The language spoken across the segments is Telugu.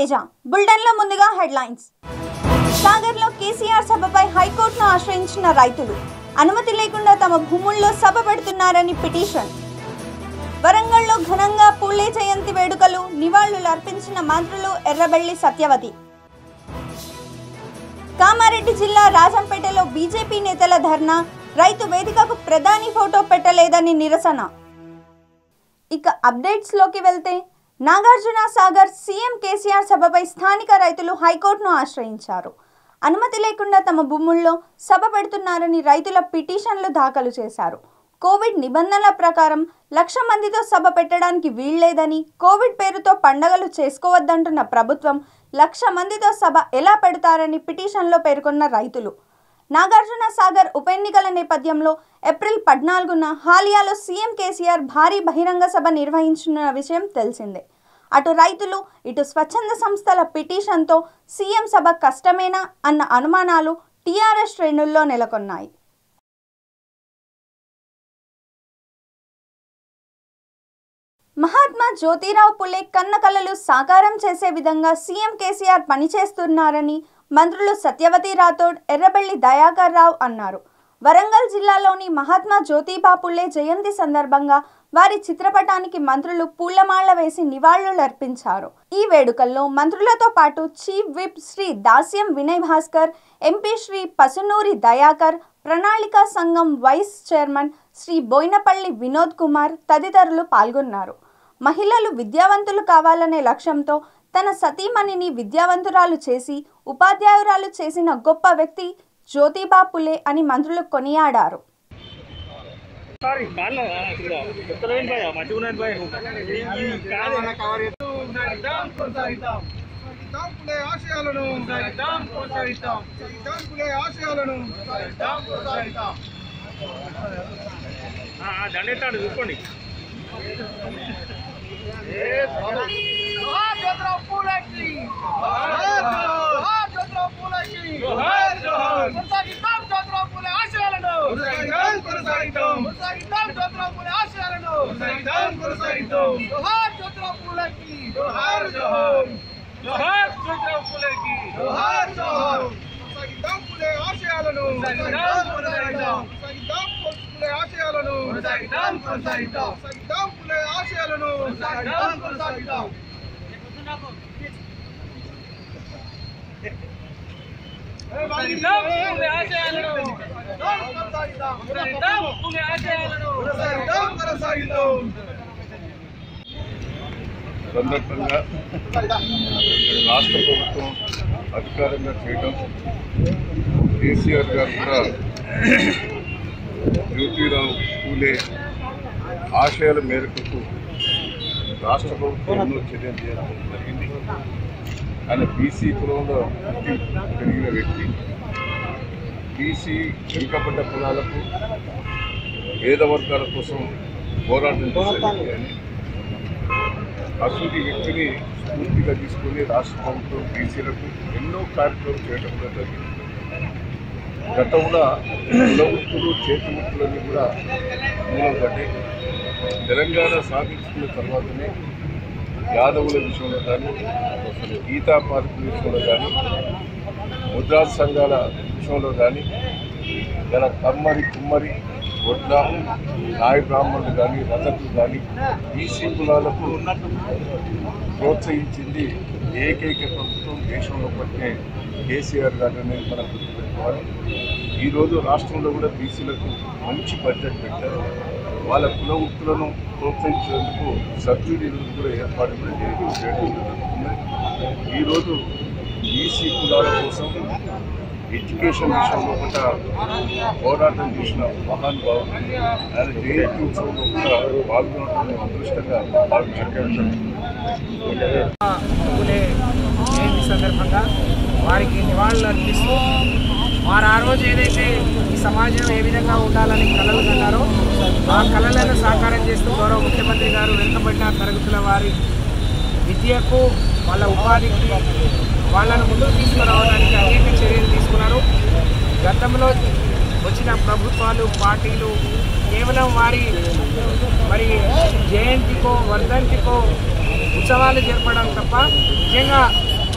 తేజ బులెటిన్లో ముందుగా హెడ్లైన్స్ సాగర్లో కేసీఆర్ సభపై హైకోర్టును ఆశ్రయించిన రైతులు అనుమతి లేకుండా తమ భూముల్లో సభ పెడుతున్నారని పిటిషన్ వరంగల్లో ఘనంగా పూలే జయంతి వేడుకలు నివాళులు అర్పించిన మంత్రులు ఎర్రబెల్లి సత్యవతి కామారెడ్డి జిల్లా రాజంపేటలో బీజేపీ నేతల ధర్నా రైతు వేదికకు ప్రధాని ఫోటో పెట్టలేదని నిరసన ఇక అప్డేట్స్ లోకి వెళ్తే నాగార్జున సాగర్ సీఎం కేసీఆర్ సభపై స్థానిక రైతులు హైకోర్టును ఆశ్రయించారు అనుమతి లేకుండా తమ భూముల్లో సభ పెడుతున్నారని రైతుల పిటిషన్లు దాఖలు చేశారు కోవిడ్ నిబంధనల ప్రకారం లక్ష మందితో సభ పెట్టడానికి వీల్లేదని కోవిడ్ పేరుతో పండగలు చేసుకోవద్దంటున్న ప్రభుత్వం లక్ష మందితో సభ ఎలా పెడతారని పిటిషన్లో పేర్కొన్న రైతులు నాగార్జున సాగర్ ఉప ఎన్నికల నేపథ్యంలో ఏప్రిల్ పద్నాలుగున హాలియాలో సీఎం కేసీఆర్ భారీ బహిరంగ సభ నిర్వహించిన విషయం తెలిసిందే అటు రైతులు ఇటు స్వచ్ఛంద సంస్థల పిటిషన్తో సీఎం సభ కష్టమేనా అన్న అనుమానాలు టీఆర్ఎస్ శ్రేణుల్లో నెలకొన్నాయి మహాత్మా జ్యోతిరావు పులే కన్న కలలు సాకారం చేసే విధంగా సీఎం కేసీఆర్ పనిచేస్తున్నారని మంత్రులు సత్యవతి రాథోడ్ ఎర్రబెల్లి దయాకర్ రావు అన్నారు వరంగల్ జిల్లాలోని మహాత్మా జ్యోతిబా పుల్లే జయంతి సందర్భంగా వారి చిత్రపటానికి మంత్రులు పూలమాల వేసి నివాళులు అర్పించారు ఈ వేడుకల్లో మంత్రులతో పాటు chief whip Shri Dasyam Vinay Bhaskar MP Shri Pasunuri Dayakar ప్రణాళికా సంఘం వైస్ చైర్మన్ శ్రీ బోయినపల్లి వినోద్ కుమార్ తదితరులు పాల్గొన్నారు మహిళలు విద్యావంతులు కావాలనే లక్ష్యంతో తన సతీమణిని విద్యావంతురాలు చేసి ఉపాధ్యాయురాలు చేసిన గొప్ప వ్యక్తి జ్యోతిబా పులే అని మంత్రులు కొనియాడారు సారీ కాళ్ళ ఇక్కడ చెప్తలేను భయ మంచిగా ఉన్నది భయ నువ్వు కాదు కొనసాగిద్దాం పులే ఆశయాలను కొనసాగిద్దాం కొనసాగిద్దాం పులే ఆశయాలను కొనసాగిద్దాం కొనసాగిద్దాం దండెత్తాడు చూసుకోండి జోహార్ జ్యోతిరావు పూలేకి జోహార్ జ్యోతిరావు పూలేకి జోహార్ జోహార్ కొనసాగిద్దాం జ్యోతిరావు పూలే ఆశయాలను కొనసాగిద్దాం కొనసాగిద్దాం కొనసాగిద్దాం జ్యోతిరావు పూలే ఆశయాలను కొనసాగిద్దాం కొనసాగిద్దాం జోహార్ జ్యోతిరావు పూలేకి జోహార్ జోహార్ జోహార్ జ్యోతిరావు పూలేకి జోహార్ జోహార్ కొనసాగిద్దాం పూలే ఆశయాలను కొనసాగిద్దాం కొనసాగిద్దాం కొనసాగిద్దాం పూలే ఆశయాలను కొనసాగిద్దాం కొనసాగిద్దాం కొనసాగిద్దాం పూలే ఆశయాలను కొనసాగిద్దాం కొనసాగిద్దాం కొనసాగిద్దాం పూలే ఆశయాలను కొనసాగిద్దాం కొనసాగిద్దాం పూలే ఆశయాలను కొనసాగిద్దాం కొనసాగిద్దాం సందర్భంగా రాష్ట్ర ప్రభుత్వం అధికారంగా చేయడం కేసీఆర్ గారు కూడా జ్యోతిరావు పూలే ఆశయాల మేరకు రాష్ట్ర ప్రభుత్వం ఎన్నో చర్యలు చేయడం జరిగింది ఆయన బీసీ కులంలో పుట్టి పెరిగిన వ్యక్తి బీసీ వెనుకబడ్డ కులాలకు పేద వర్గాల కోసం పోరాటం చేసే వ్యక్తి అని అసలు వ్యక్తిని స్ఫూర్తిగా తీసుకొని రాష్ట్ర ప్రభుత్వం బీసీలకు ఎన్నో కార్యక్రమాలు చేయడం కూడా జరిగింది గతంలో కులవృత్తులు చేతి వృత్తులన్నీ కూడా మూలపడ్డాయి తెలంగాణ సాధించుకున్న తర్వాతనే యాదవుల విషయంలో కానీ గీతా పార్కుల విషయంలో కానీ ముద్రా సంఘాల విషయంలో కానీ ఇలా కమ్మరి కుమ్మరి వడ్ల నాయ బ్రాహ్మణులు కానీ రజకులు కానీ బీసీ కులాలకు ప్రోత్సహించింది ఏకైక ప్రభుత్వం దేశంలో పట్టే కేసీఆర్ గారు అనేది మనం గుర్తుపెట్టుకోవాలి ఈరోజు రాష్ట్రంలో కూడా బీసీలకు మంచి బడ్జెట్ పెట్టారు వాళ్ళ కుల వృత్తులను ప్రోత్సహించేందుకు సబ్సిడీ కూడా ఏర్పాటు కూడా చేయడం చేయడం జరుగుతుంది ఈరోజు బీసీ కులాల కోసం ఎడ్యుకేషన్ విషయంలో కూడా పోరాటం చేసిన మహానుభావులు ఆయన జయంతి ఉత్సవంలో కూడా పాల్గొనడం అదృష్టంగా భావించారు పూలే జయంతి సందర్భంగా వారికి నివాళులు అర్పిస్తూ వారు ఆ రోజు ఏదైతే ఈ సమాజం ఏ విధంగా ఉండాలని కలలు కన్నారో ఆ కళలను సాకారం చేస్తూ గౌరవ ముఖ్యమంత్రి గారు వెనుకబడిన తరగతుల వారి విద్యకు వాళ్ళ ఉపాధికి వాళ్ళను ముందుకు తీసుకురావడానికి అనేక చర్యలు తీసుకున్నారు గతంలో వచ్చిన ప్రభుత్వాలు పార్టీలు కేవలం వారి మరి జయంతికో వర్ధంతికో ఉత్సవాలు జరపడం తప్ప నిజంగా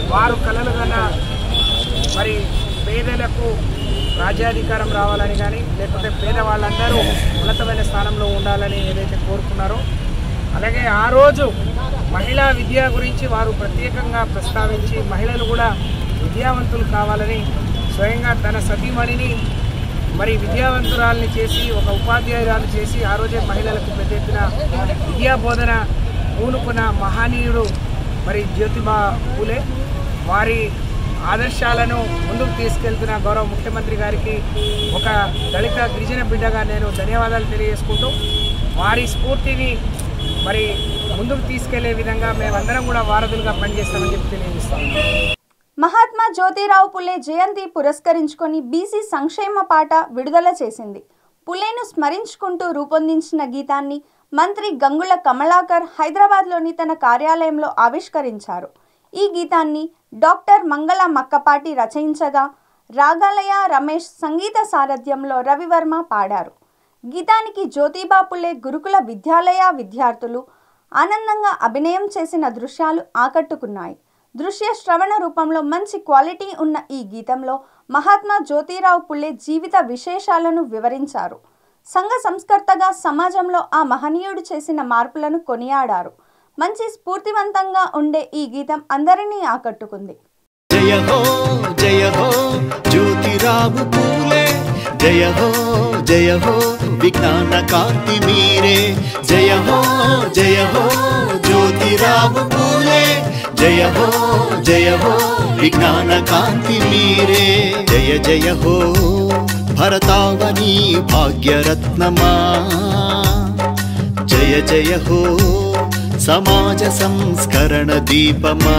వారు కలలు కన్నా మరి పేదలకు రాజ్యాధికారం రావాలని కానీ లేకపోతే పేదవాళ్ళందరూ ఉన్నతమైన స్థానంలో ఉండాలని ఏదైతే కోరుకున్నారో అలాగే ఆ రోజు మహిళా విద్య గురించి వారు ప్రత్యేకంగా ప్రస్తావించి మహిళలు కూడా విద్యావంతులు కావాలని స్వయంగా తన సతీమణిని మరి విద్యావంతురాల్ని చేసి ఒక ఉపాధ్యాయురాలు చేసి ఆ రోజే మహిళలకు పెద్ద ఎత్తున విద్యా బోధన పూనుకున్న మహనీయుడు మరి జ్యోతిబా పూలే వారి ఆదర్శాలను ముందుకు తీసుకెళ్తున్న గౌరవ ముఖ్యమంత్రి గారికి ఒక దళిత గిరిజన బిడ్డగా నేను ధన్యవాదాలు తెలియజేసుకుంటూ వారి స్ఫూర్తిని మరి ముందుకు తీసుకెళ్లే విధంగా మేమందరం కూడా వారధులుగా పనిచేస్తామని చెప్పి తెలియజేస్తాము మహాత్మా జ్యోతిరావు పులే జయంతి పురస్కరించుకొని బీసీ సంక్షేమ పాట విడుదల చేసింది పులేను స్మరించుకుంటూ రూపొందించిన గీతాన్ని మంత్రి గంగుల కమలాకర్ హైదరాబాద్లోని తన కార్యాలయంలో ఆవిష్కరించారు ఈ గీతాన్ని డాక్టర్ మంగళ మక్కపాటి రచయించగా రాగాలయ రమేష్ సంగీత సారథ్యంలో రవివర్మ పాడారు గీతానికి జ్యోతిబా పులే గురుకుల విద్యాలయ విద్యార్థులు ఆనందంగా అభినయం చేసిన దృశ్యాలు ఆకట్టుకున్నాయి దృశ్య శ్రవణ రూపంలో మంచి క్వాలిటీ ఉన్న ఈ గీతంలో మహాత్మా జ్యోతిరావు పుల్లే జీవిత విశేషాలను వివరించారు సంఘ సంస్కర్తగా సమాజంలో ఆ మహనీయుడు చేసిన మార్పులను కొనియాడారు మంచి స్ఫూర్తివంతంగా ఉండే ఈ గీతం అందరినీ ఆకట్టుకుంది జయ హో జయ హో జ్యోతిరావు పూలే జయ హో జయ హో విజ్ఞాన కాంతి మీరే జయ హో జయ హో జ్యోతిరావు పూలే జయ హో జయ హో విజ్ఞాన కాంతి మీరే జయ జయ హో భరతావని భాగ్యరత్నమా జయ జయ హో సమాజ సంస్కరణ దీపమా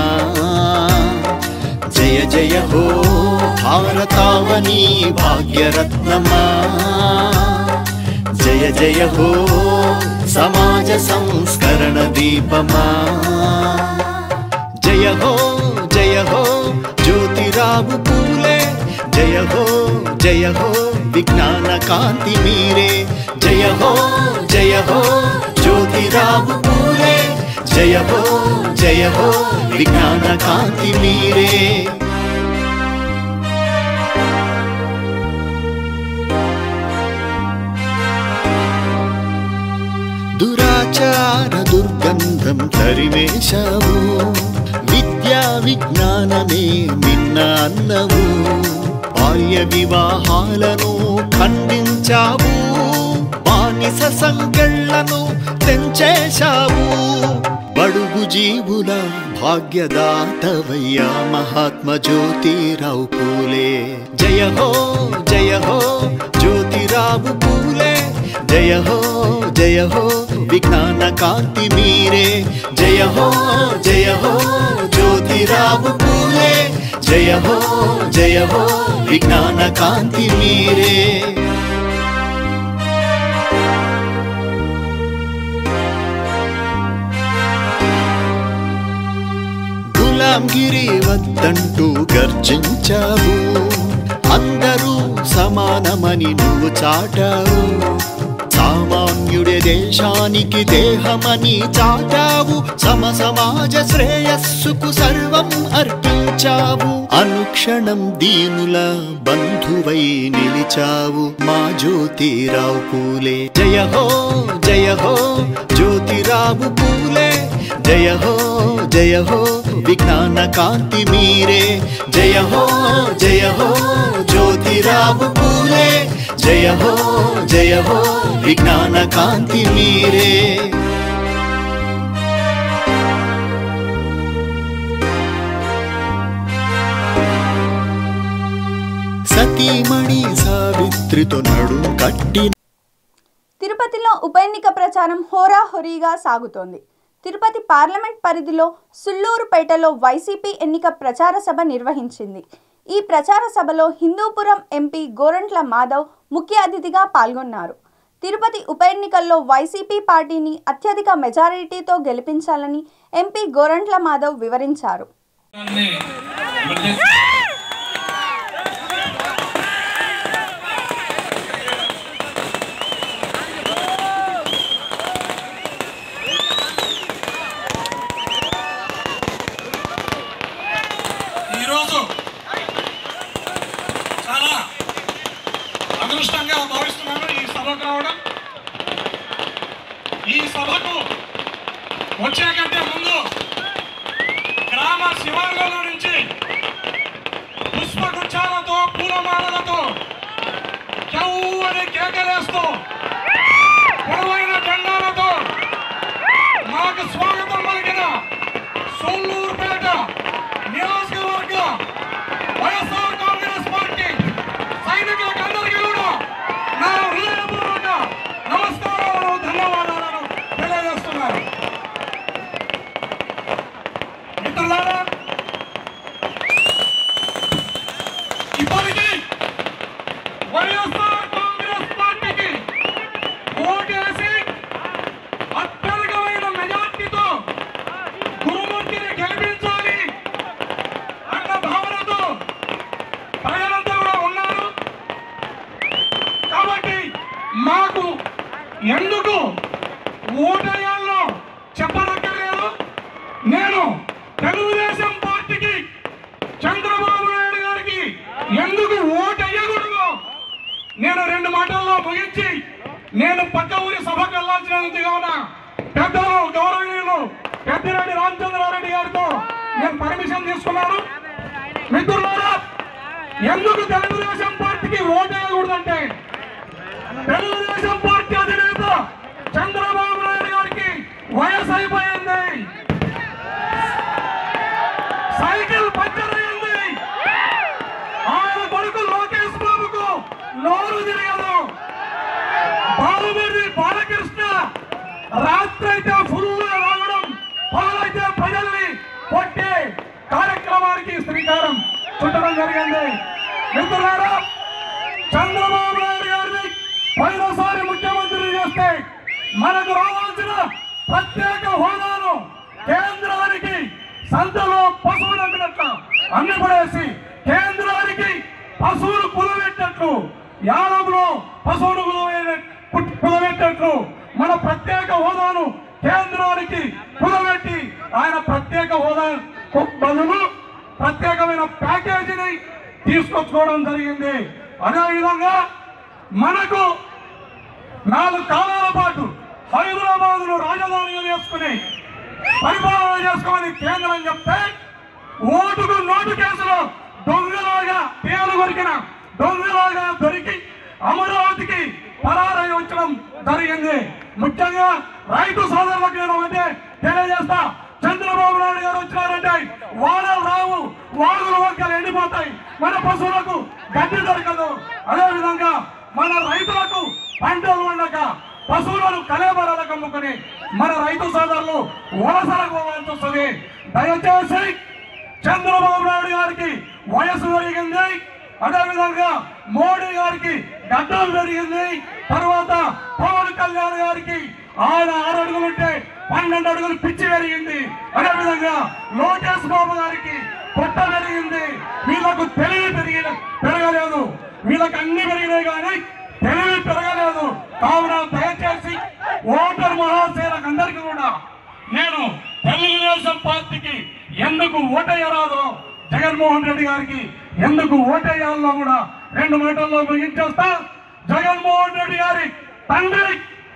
జయ జయ హో భారతావని భాగ్యరత్నమా జయ జయ హో సమాజ సంస్కరణ దీపమా జయ హో జయ హో జ్యోతిరావు పూలే జయ హో జయ హో విజ్ఞాన కాంతి మీరే జయ హో జయ హో జ్యోతిరావు పూలే జయ హో జయ హో విజ్ఞాన కాంతి మీరే దురాచార దుర్గంధం తరివేశావు విద్యా విజ్ఞానమే నిన్న అన్నవు బాల్య వివాహాలను ఖండించావు బానిస సంకెళ్లను తెంచేశావు బడుగు జీవుల భాగ్యదాతవయ్యా మహాత్మ జ్యోతిరావు పూలే జయ హో జయ హో జ్యోతిరావు పూలే జయ హో జయ హో విజ్ఞాన కాంతి మీరే జయ హో జయ హో జ్యోతిరావు పూలే జయ హో జయ హో విజ్ఞాన కాంతి మీరే గులాంగిరి వద్దంటూ గర్జించావు అందరూ సమానమని నువ్వు చాటావు సామాన్యుడే దేశానికి దేహమని చాటావు సమ సమాజ శ్రేయస్సుకు సర్వం అర్పించావు అనుక్షణం దీనుల బంధువై నిలిచావు మా జ్యోతిరావు పూలే జయ హో జయ హో జ్యోతిరావు పూలే జయ హో జయ హో విజ్ఞాన కాంతి మీరే జయ హో జయ హో జ్యోతిరావు పూలే జయ హో జయ హో విజ్ఞాన కాంతి మీరే సతీమణి సావిత్రితో నడు కట్టి తిరుపతిలో ఉప ఎన్నిక ప్రచారం హోరాహోరీగా సాగుతోంది తిరుపతి పార్లమెంట్ పరిధిలో సుల్లూరుపేటలో వైసీపీ ఎన్నిక ప్రచార సభ నిర్వహించింది ఈ ప్రచార సభలో హిందూపురం ఎంపీ గోరంట్ల మాధవ్ ముఖ్య అతిథిగా పాల్గొన్నారు తిరుపతి ఉప ఎన్నికల్లో వైసీపీ పార్టీని అత్యధిక మెజారిటీతో గెలిపించాలని ఎంపీ గోరంట్ల మాధవ్ వివరించారు సభకు రావడం ఈ సభకు వచ్చే కంటే ముందు గ్రామ శివార్ల నుంచి పుష్పగుచ్చాలతో పూలమాలలతో చౌ అని కేకలేస్తూ పొడవైన జెండాలతో మాకు స్వాగతం పలికిన సోళ్ళూరుపేట నియోజకవర్గ వైఎస్ఆర్ కాంగ్రెస్ పార్టీ సైనికులకు అందరికీ కూడా నా హృదయపూర్వక నమస్కారాలను ధన్యవాదాలను తెలియజేస్తున్నాను మిత్రులారా ఇప్పటికీ వైఎస్ఆర్ కాంగ్రెస్ పార్టీకి ఓటేసి అత్యధికమైన మెజార్టీతో గురుమూర్తిని గెలిపించాలి అన్న భావనతో ప్రజలంతా కూడా ఉన్నారు కాబట్టి మాకు ఎందుకు ఓటేయాలో చెప్పనక్కర్లేదు నేను తెలుగుదేశం పార్టీకి చంద్రబాబు నాయుడు గారికి ఎందుకు ఓటేయకూడదు నేను రెండు మాటల్లో ముగించి నేను పక్క ఊరి సభకు వెళ్లాల్సినందుకు కావున పెద్దలు గౌరవనీయులు పెద్దిరెడ్డి రామచంద్రారెడ్డి గారితో నేను పర్మిషన్ తీసుకున్నాను మిత్రులారా ఎందుకు తెలుగుదేశం పార్టీకి ఓటేయకూడదంటే తెలుగుదేశం పార్టీ అధినేత చంద్రబాబు నాయుడు గారికి వయసు అయిపోయింది సైకిల్ పంచర్ అయింది ఆయన కొడుకు లోకేష్ బాబుకు నోరు తిరగదు బాబుమూరి బాలకృష్ణ రాత్రైతే ఫుల్ రావడం పగలైతే ప్రజల్ని కొట్టే కార్యక్రమానికి శ్రీకారం చుట్టడం జరిగింది మిత్రులారా చంద్రబాబు నాయుడు గారిని పోయినసారి ముఖ్యమంత్రి చేస్తే మనకు రావాల్సిన ప్రత్యేక హోదాను కేంద్రానికి సంతలో పశువులు అమ్మినట్లు అమ్మి పడేసి కేంద్రానికి పశువులు కులబెట్టినట్లు యానంలో పశువులు కులవే- కు- కులబెట్టినట్లు మన ప్రత్యేక హోదాను కేంద్రానికి కులబెట్టి ఆయన ప్రత్యేక హోదా బదులు ప్రత్యేకమైన ప్యాకేజీని తీసుకొచ్చుకోవడం జరిగింది అదేవిధంగా మనకు నాలుగు కాలాల పాటు హైదరాబాద్ ను రాజధానిగా చేసుకుని పరిపాలన చేసుకోమని కేంద్రం చెప్తే ఓటుకు నోటు కేసులో దొంగలాగా పేరు కొరికిన దొంగలాగా దొరికి అమరావతికి పరారై ఉంచడం జరిగింది ముఖ్యంగా రైతు సోదరులకు నేను ఒకటే తెలియజేస్తా చంద్రబాబు నాయుడు గారు వచ్చినారంటే వానలు రావు వాగులు వంకలు ఎండిపోతాయి మన పశువులకు గడ్డి దొరకదు అదే విధంగా మన రైతులకు పంటలు ఉండక పశువులను కలేబరాలకు అమ్ముకుని మన రైతు సోదరులు వలసలకు పోవాల్సి వస్తుంది దయచేసి చంద్రబాబు నాయుడు గారికి వయసు పెరిగింది అదేవిధంగా మోడీ గారికి గడ్డం పెరిగింది తర్వాత పవన్ కళ్యాణ్ గారికి ఆయన ఆరు అడుగులు ఉంటే పన్నెండు అడుగులు పిచ్చి పెరిగింది అదేవిధంగా లోకేష్ బాబు గారికి పొట్ట పెరిగింది వీళ్ళకు తెలివి పెరిగి పెరగలేదు వీళ్ళకి అన్ని పెరిగినాయి కానీ తెలివి పెరగలేదు కావున దయచేసి ఓటర్ మహాశైలకు అందరికీ కూడా నేను తెలుగుదేశం పార్టీకి ఎందుకు ఓటేయరాదో జగన్మోహన్ రెడ్డి గారికి ఎందుకు ఓటేయాలో కూడా రెండు మాటల్లో ముగించేస్తా జగన్మోహన్ రెడ్డి గారి తండ్రి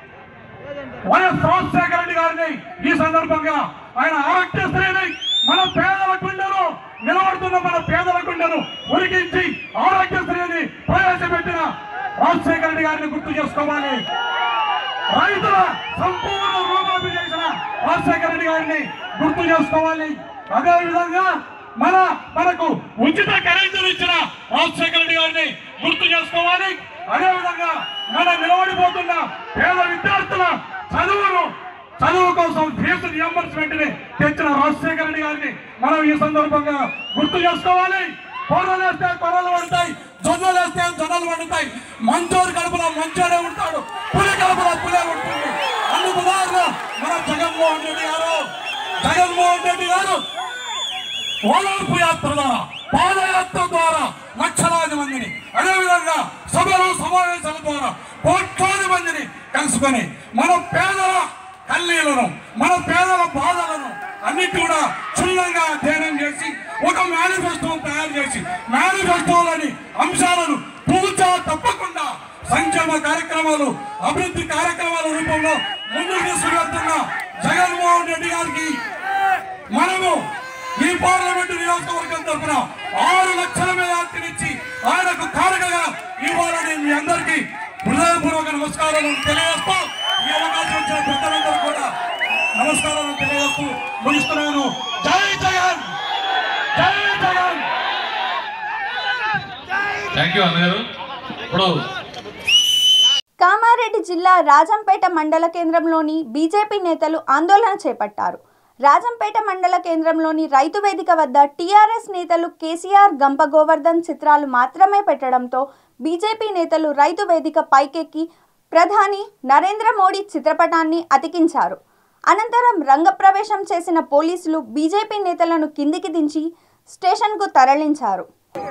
వైఎస్ రాజశేఖర రెడ్డి గారిని ఈ సందర్భంగా ఆయన ఆరోగ్యశ్రీని మన పేదల గుండెను నిలబడుతున్న మన పేదల గుండెను ఉరికించి ఆరోగ్యశ్రీని ప్రవేశపెట్టిన రాజశేఖర రెడ్డి గారిని గుర్తు చేసుకోవాలి రైతుల సంపూర్ణ రుణమాఫీ చేసిన రాజశేఖర రెడ్డి గారిని గుర్తు చేసుకోవాలి అదే విధంగా మన మనకు ఉచిత కరెంటు ఇచ్చిన రాజశేఖర రెడ్డి గారిని గుర్తు చేసుకోవాలి అదే విధంగా మన నిలబడిపోతున్న పేద విద్యార్థుల చదువును చదువు కోసం ఫీజు రియంబర్స్మెంట్ ని తెచ్చిన రాజశేఖర రెడ్డి గారిని మనం ఈ సందర్భంగా గుర్తు చేసుకోవాలి కూరలు వేస్తే కూరలు పడతాయి జొన్నలు వేస్తే జొన్నలు పడతాయి మంచోడు కడుపులో మంచోడే ఉంటాడు పులి కడుపులో పులే ఉంటుంది అందుకు ఉదాహరణ మన జగన్మోహన్ రెడ్డి గారు జగన్మోహన్ రెడ్డి గారు ఓలార్పు యాత్ర ద్వారా పాదయాత్ర ద్వారా లక్షలాది మందిని అదేవిధంగా సభలు సమావేశాల ద్వారా కోట్లాది మందిని కలుసుకొని మన పేదల కన్నీళ్లను మన పేదల బాధలను అన్నిటి కూడా క్షుణ్ణంగా అధ్యయనం చేసి ఒక మేనిఫెస్టోను తయారు చేసి మేనిఫెస్టోలోని అంశాలను పూజ తప్పకుండా సంక్షేమ కార్యక్రమాలు నాయకత్వంలో ముందుకు తీసుకువెళ్తున్న జగన్మోహన్ రెడ్డి గారికి మనము ఈ పార్లమెంటు నియోజకవర్గం తరఫున ఆరు లక్షల మెజార్టీనిచ్చి ఆయనకు కారకగా ఇవ్వాలని మీ అందరికీ హృదయపూర్వక నమస్కారాలు తెలియజేస్తూ ఈ అవకాశం ఇచ్చిన పెద్దలందరూ కూడా నమస్కారాలు తెలియజేస్తూ ముగిస్తున్నాను జై జగన్ జై జగన్ థ్యాంక్ యూ అన్నగారు ఇప్పుడు కామారెడ్డి జిల్లా రాజంపేట మండల కేంద్రంలోని బీజేపీ నేతలు ఆందోళన చేపట్టారు రాజంపేట మండల కేంద్రంలోని రైతు వేదిక వద్ద టీఆర్ఎస్ నేతలు కేసీఆర్ గంప గోవర్ధన్ చిత్రాలు మాత్రమే పెట్టడంతో బీజేపీ నేతలు రైతు వేదిక పైకెక్కి ప్రధాని నరేంద్ర మోడీ చిత్రపటాన్ని అతికించారు అనంతరం రంగప్రవేశం చేసిన పోలీసులు బీజేపీ నేతలను కిందికి దించి స్టేషన్కు తరలించారు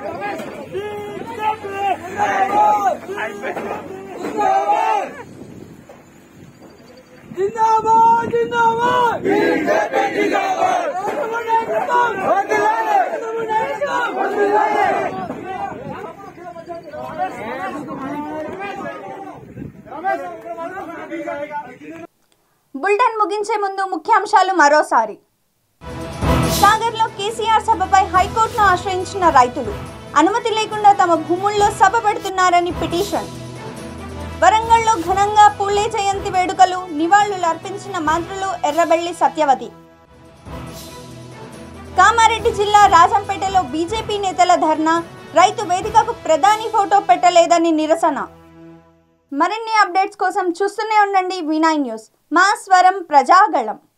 బులెటిన్ ముగించే ముందు ముఖ్యాంశాలు మరోసారి సాగర్లో కేసీఆర్ సభపై హైకోర్టును ఆశ్రయించిన రైతులు అనుమతి లేకుండా తమ భూముల్లో సభ పెడుతున్నారని పిటిషన్ వరంగల్లో ఘనంగా పూలే జయంతి వేడుకలు నివాళులు అర్పించిన మంత్రులు ఎర్రబెల్లి సత్యవతి కామారెడ్డి జిల్లా రాజంపేటలో బీజేపీ నేతల ధర్నా రైతు వేదికకు ప్రధాని ఫోటో పెట్టలేదని నిరసన మరిన్ని అప్డేట్స్ కోసం చూస్తూనే ఉండండి వినాయ్ న్యూస్ మా స్వరం ప్రజాగళం